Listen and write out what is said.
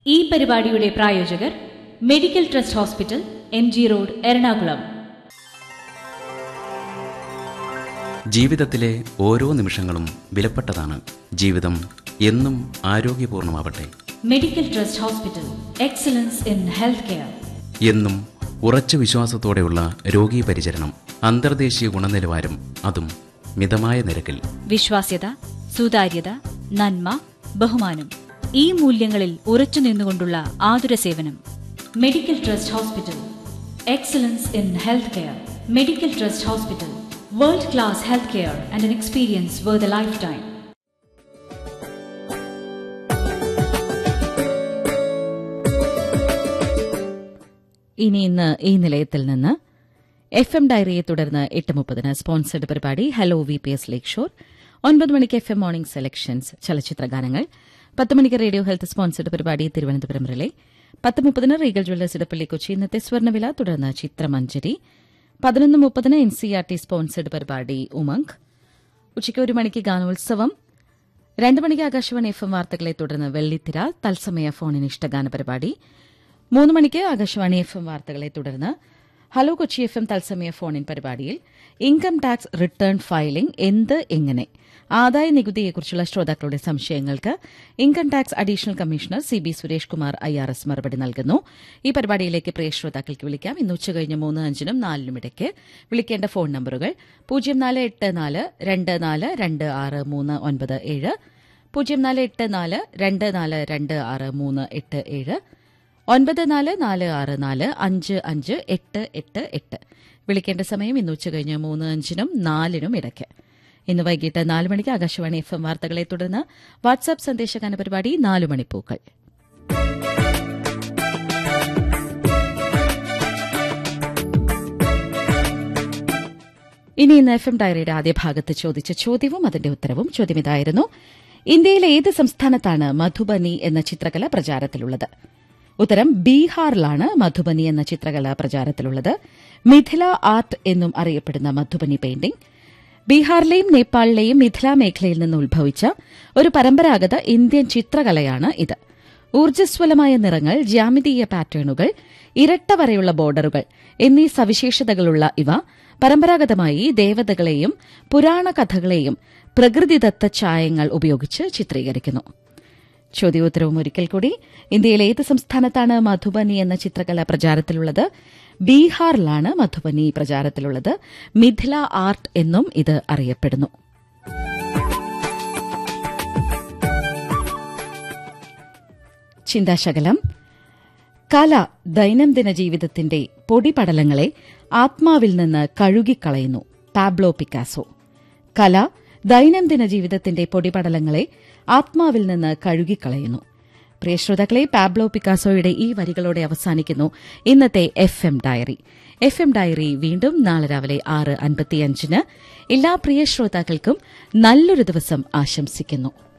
ഈ പരിപാടിയുടെ പ്രായോജകർ medical trust hospital M G road Ernakulam ജീവിതത്തിലെ ഓരോ നിമിഷങ്ങളും വിലപ്പെട്ടതാണ് ജീവിതം എന്നും ആരോഗ്യപൂർണമാവട്ടെ medical trust hospital excellence in health care എന്നും ഉറച്ച വിശ്വാസത്തോടെയുള്ള രോഗീ പരിചരണം അന്തർദേശീയ ഗുണനിലവാരം അതും മിതമായ നിരക്കിൽ വിശ്വാസ്യത സുതാര്യത നന്മ ബഹുമാനം ഈ മൂല്യങ്ങളിൽ ഉറച്ചു നിന്നുകൊണ്ടുള്ള ആതുര സേവനം medical trust hospital excellence in health care medical trust hospital world class health care and an experience where the life time ഇനി ഇന്ന് ഈ നിലയത്തിൽ നിന്ന് എഫ് എം ഡയറിയെ തുടർന്ന് എട്ട് മുപ്പതിന് സ്പോൺസർഡ് പരിപാടി ഹലോ വി പി എസ് ലേക്ക് ഷോർ ഒൻപത് മണിക്ക് എഫ് എം മോർണിംഗ് സെലക്ഷൻസ് ചലച്ചിത്ര ഗാനങ്ങൾ പത്ത് മണിക്ക് റേഡിയോ ഹെൽത്ത് സ്പോൺസർഡ് പരിപാടി തിരുവനന്തപുരം റിലേ പത്ത് മുപ്പതിന് റീഗൽ ജ്വല്ലേഴ്സ് ഇടപ്പള്ളി കൊച്ചി ഇന്നത്തെ സ്വർണ്ണവില തുടർന്ന് ചിത്രമഞ്ജരി പതിനൊന്ന് മുപ്പതിന് N C R T sponsored പരിപാടി ഉമംഗ് ഉച്ചയ്ക്ക് ഒരു മണിക്ക് ഗാനോത്സവം രണ്ട് മണിക്ക് ആകാശവാണി എഫ് എം വാർത്തകളെ തുടർന്ന് വെള്ളിത്തിര തത്സമയ ഫോണിന് ഇഷ്ടഗാന പരിപാടി മൂന്ന് മണിക്ക് ആകാശവാണി എഫ് എം വാർത്തകളെ തുടർന്ന് ഹലോ കൊച്ചി എഫ് എം തത്സമയ ഫോണിൻ പരിപാടിയിൽ ഇൻകം ടാക്സ് റിട്ടേൺ ഫയലിംഗ് എന്ത് എങ്ങനെ ആദായ നികുതിയെക്കുറിച്ചുള്ള ശ്രോതാക്കളുടെ സംശയങ്ങൾക്ക് income tax additional commissioner C B Suresh Kumar I R S മറുപടി നൽകുന്നു ഈ പരിപാടിയിലേക്ക് പ്രിയ ശ്രോതാക്കൾക്ക് വിളിക്കാം ഇന്ന് ഉച്ചകഴിഞ്ഞ് മൂന്ന് അഞ്ചിനും നാലിനും ഇടയ്ക്ക് വിളിക്കേണ്ട ഫോൺ നമ്പറുകൾ പൂജ്യം നാല് എട്ട് നാല് രണ്ട് നാല് രണ്ട് ആറ് മൂന്ന് ഒൻപത് ഏഴ് പൂജ്യം നാല് എട്ട് നാല് രണ്ട് നാല് രണ്ട് ആറ് മൂന്ന് എട്ട് ഏഴ് ഒൻപത് നാല് നാല് ആറ് നാല് അഞ്ച് അഞ്ച് എട്ട് എട്ട് എട്ട് വിളിക്കേണ്ട സമയം ഇന്ന് ഉച്ചകഴിഞ്ഞ് മൂന്ന് അഞ്ചിനും നാലിനും ഇടയ്ക്ക് ഇന്ന് വൈകിട്ട് നാല് മണിക്ക് ആകാശവാണി എഫ് എം വാർത്തകളെ തുടർന്ന് വാട്സാപ്പ് സന്ദേശഗാന പരിപാടി നാലു മണിപ്പൂക്കൾ ഇനി ഇന്ന് എഫ് എം ഡയറിയുടെ ആദ്യ ഭാഗത്ത് ചോദിച്ച ചോദ്യവും അതിന്റെ ഉത്തരവും ചോദ്യം ഇതായിരുന്നു ഇന്ത്യയിലെ ഏത് സംസ്ഥാനത്താണ് മധുബനി എന്ന ചിത്രകല പ്രചാരത്തിലുള്ളത് ഉത്തരം ബീഹാറിലാണ് മധുബനി എന്ന ചിത്രകല പ്രചാരത്തിലുള്ളത് മിഥില ആർട്ട് എന്നും അറിയപ്പെടുന്ന മധുബനി പെയിന്റിംഗ് ബീഹാറിലെയും നേപ്പാളിലെയും മിഥില മേഖലയിൽ നിന്ന് ഉത്ഭവിച്ച ഒരു പരമ്പരാഗത ഇന്ത്യൻ ചിത്രകലയാണ് ഇത് ഊർജ്ജസ്വലമായ നിറങ്ങൾ ജ്യാമിതീയ പാറ്റേണുകൾ ഇരട്ട വരെയുള്ള ബോർഡറുകൾ എന്നീ സവിശേഷതകളുള്ള ഇവ പരമ്പരാഗതമായി ദേവതകളെയും പുരാണ കഥകളെയും പ്രകൃതിദത്ത ഛായങ്ങൾ ഉപയോഗിച്ച് ചിത്രീകരിക്കുന്നു ചോദ്യോത്തരവും ഒരിക്കൽ കൂടി ഇന്ത്യയിലെ ഏത് സംസ്ഥാനത്താണ് മധുബനി എന്ന ചിത്രകല പ്രചാരത്തിലുള്ളത് ബീഹാറിലാണ് മധുബനി പ്രചാരത്തിലുള്ളത് മിഥില ആർട്ട് എന്നും ഇത് അറിയപ്പെടുന്നു ചിന്താശകലം കല ദൈനംദിന ജീവിതത്തിന്റെ പൊടിപടലങ്ങളെ ആത്മാവിൽ നിന്ന് കഴുകിക്കളയുന്നു പാബ്ലോ പിക്കാസോ കല ദൈനംദിന ജീവിതത്തിന്റെ പൊടിപടലങ്ങളെ ആത്മാവിൽ നിന്ന് കഴുകിക്കളയുന്നു പ്രിയ ശ്രോതാക്കളെ പാബ്ലോ പിക്കാസോയുടെ ഈ വരികളോടെ അവസാനിക്കുന്നു ഇന്നത്തെ F M diary F M diary വീണ്ടും നാളെ രാവിലെ ആറ് അൻപത്തിയഞ്ചിന് എല്ലാ പ്രിയ ശ്രോതാക്കൾക്കും നല്ലൊരു ദിവസം ആശംസിക്കുന്നു